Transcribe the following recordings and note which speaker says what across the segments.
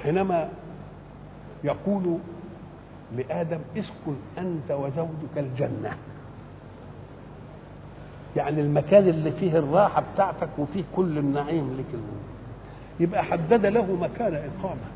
Speaker 1: حينما يقول لآدم اسكن أنت وزوجك الجنة يعني المكان اللي فيه الراحة بتاعتك وفيه كل النعيم لك يبقى حدد له مكان إقامة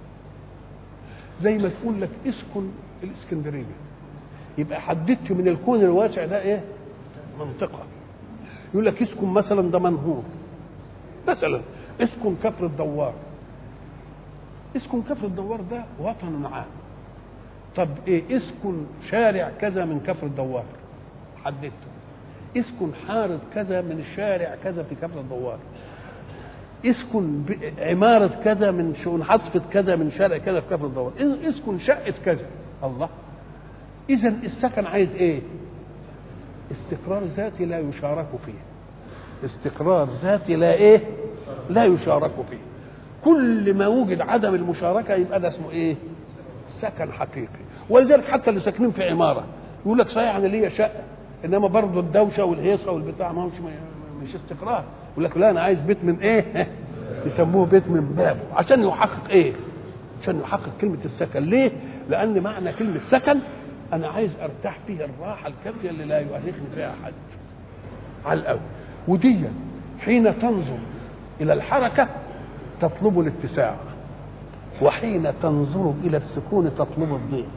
Speaker 1: زي ما تقول لك اسكن الإسكندرية يبقى حددت من الكون الواسع ده إيه منطقة يقول لك اسكن مثلا ده منهور مثلا اسكن كفر الدوار اسكن كفر الدوار ده وطن عام طب ايه اسكن شارع كذا من كفر الدوار حددته اسكن حارة كذا من الشارع كذا في كفر الدوار اسكن عمارة كذا من شؤون حصفة كذا من شارع كذا في كفر الدوار اسكن شقة كذا الله إذا السكن عايز إيه؟ استقرار ذاتي لا يشارك فيه استقرار ذاتي لا إيه؟ لا يشارك فيه كل ما وجد عدم المشاركة يبقى ده اسمه إيه؟ سكن حقيقي ولذلك حتى اللي ساكنين في عمارة يقول لك صحيح أنا ليا شقة إنما برضه الدوشة والهيصة والبتاع ما هوش مش استقرار يقول لك لا أنا عايز بيت من إيه؟ يسموه بيت من بابه عشان يحقق إيه؟ عشان يحقق كلمة السكن ليه؟ لأن معنى كلمة سكن انا عايز ارتاح فيه الراحه الكافيه اللي لا يؤرخني فيها حد على الاول ودي حين تنظر الى الحركه تطلب الاتساع وحين تنظر الى السكون تطلب الضيق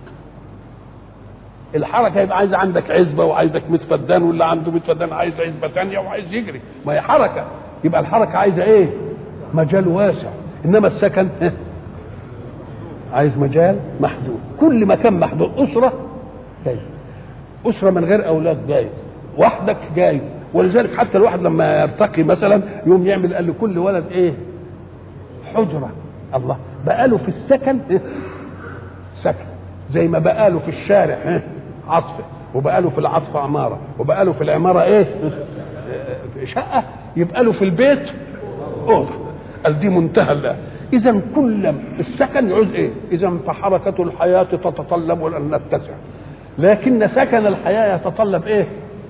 Speaker 1: الحركه يبقى عايز عندك عزبه وعايزك متفدان واللي عنده متفدان عايز عزبه ثانيه وعايز يجري ما هي حركه يبقى الحركه عايزه ايه مجال واسع انما السكن عايز مجال محدود كل مكان محدود اسره جاي أسرة من غير أولاد جاي وحدك جاي ولذلك حتى الواحد لما يرتقي مثلا يوم يعمل قال لكل ولد إيه حجرة الله بقاله في السكن إيه؟ سكن زي ما بقاله في الشارع إيه؟ عطف وبقاله في العطف عمارة وبقاله في العمارة إيه شقة يبقى له في البيت أوضة قال دي منتهى الله إذا كل السكن يعوز إيه؟ إذا فحركة الحياة تتطلب أن نتسع لكن سكن الحياه يتطلب ايه؟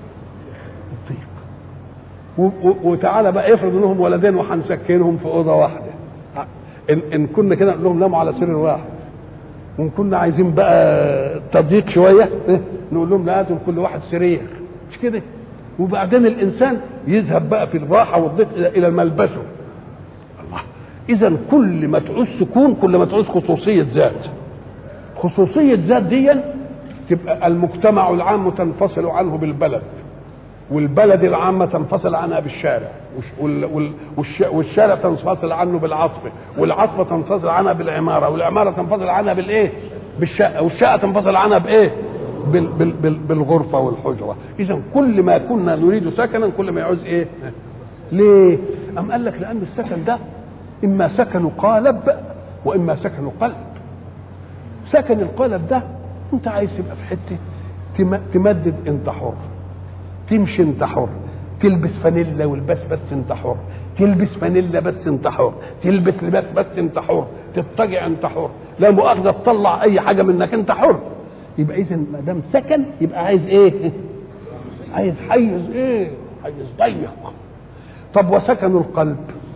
Speaker 1: الضيق وتعالى بقى افرض انهم ولدين وهنسكنهم في اوضه واحده ان, إن كنا كده نقول لهم ناموا على سرير واحد وان كنا عايزين بقى تضييق شويه نقول لهم لا كل واحد سرير مش كده وبعدين الانسان يذهب بقى في الراحه والضيق الى ملبسه الله اذا كل ما تعوز سكون كل ما تعوز خصوصيه ذات خصوصيه ذات دي تبقى المجتمع العام تنفصل عنه بالبلد والبلد العامة تنفصل عنها بالشارع والشارع تنفصل عنه بالعاصفة والعاصفة تنفصل عنها بالعمارة والعمارة تنفصل عنها بالإيه بالشقة والشقة تنفصل عنها بإيه بال بال بال بالغرفة والحجرة إذا كل ما كنا نريد سكنا كل ما يعوز إيه ليه أم قال لك لأن السكن ده إما سكن قالب وإما سكن قلب سكن القالب ده انت عايز تبقى في حته تمدد انت حر تمشي انت حر تلبس فانيلا والبس بس انت حر تلبس فانيلا بس انت حر تلبس لباس بس انت حر تضطجع انت حر لا مؤاخذه تطلع اي حاجه منك انت حر يبقى اذا ما دام سكن يبقى عايز ايه عايز حيز ايه حيز ضيق طب وسكن القلب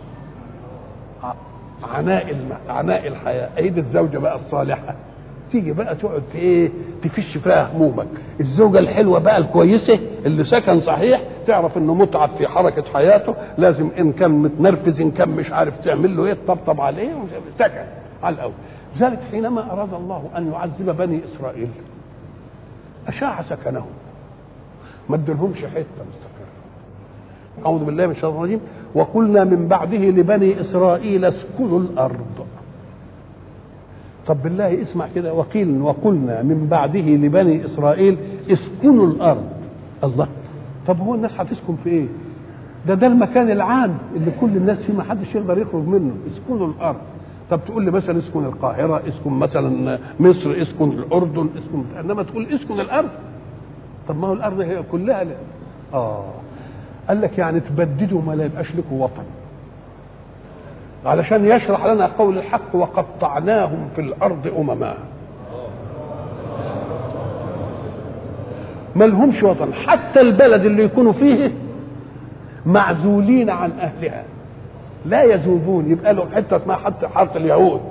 Speaker 1: عناء الم... عناء الحياه ايد الزوجه بقى الصالحه تيجي بقى تقعد ايه تفش فيها همومك الزوجه الحلوه بقى الكويسه اللي سكن صحيح تعرف انه متعب في حركه حياته لازم ان كان متنرفز ان كان مش عارف تعمل له ايه تطبطب عليه سكن على الاول ذلك حينما اراد الله ان يعذب بني اسرائيل اشاع سكنهم ما ادلهمش حته مستقره اعوذ بالله من الشيطان الرجيم وقلنا من بعده لبني اسرائيل اسكنوا الارض طب بالله اسمع كده وقيل وقلنا من بعده لبني اسرائيل اسكنوا الارض الله طب هو الناس هتسكن في ايه ده ده المكان العام اللي كل الناس فيه ما حدش يقدر يخرج منه اسكنوا الارض طب تقول لي مثلا اسكن القاهره اسكن مثلا مصر اسكن الاردن اسكن انما تقول اسكن الارض طب ما هو الارض هي كلها لا. اه قال لك يعني تبددوا ما لا يبقاش لكم وطن علشان يشرح لنا قول الحق وقطعناهم في الارض امما ما لهمش وطن حتى البلد اللي يكونوا فيه معزولين عن اهلها لا يذوبون يبقى له حته اسمها حتى حاره اليهود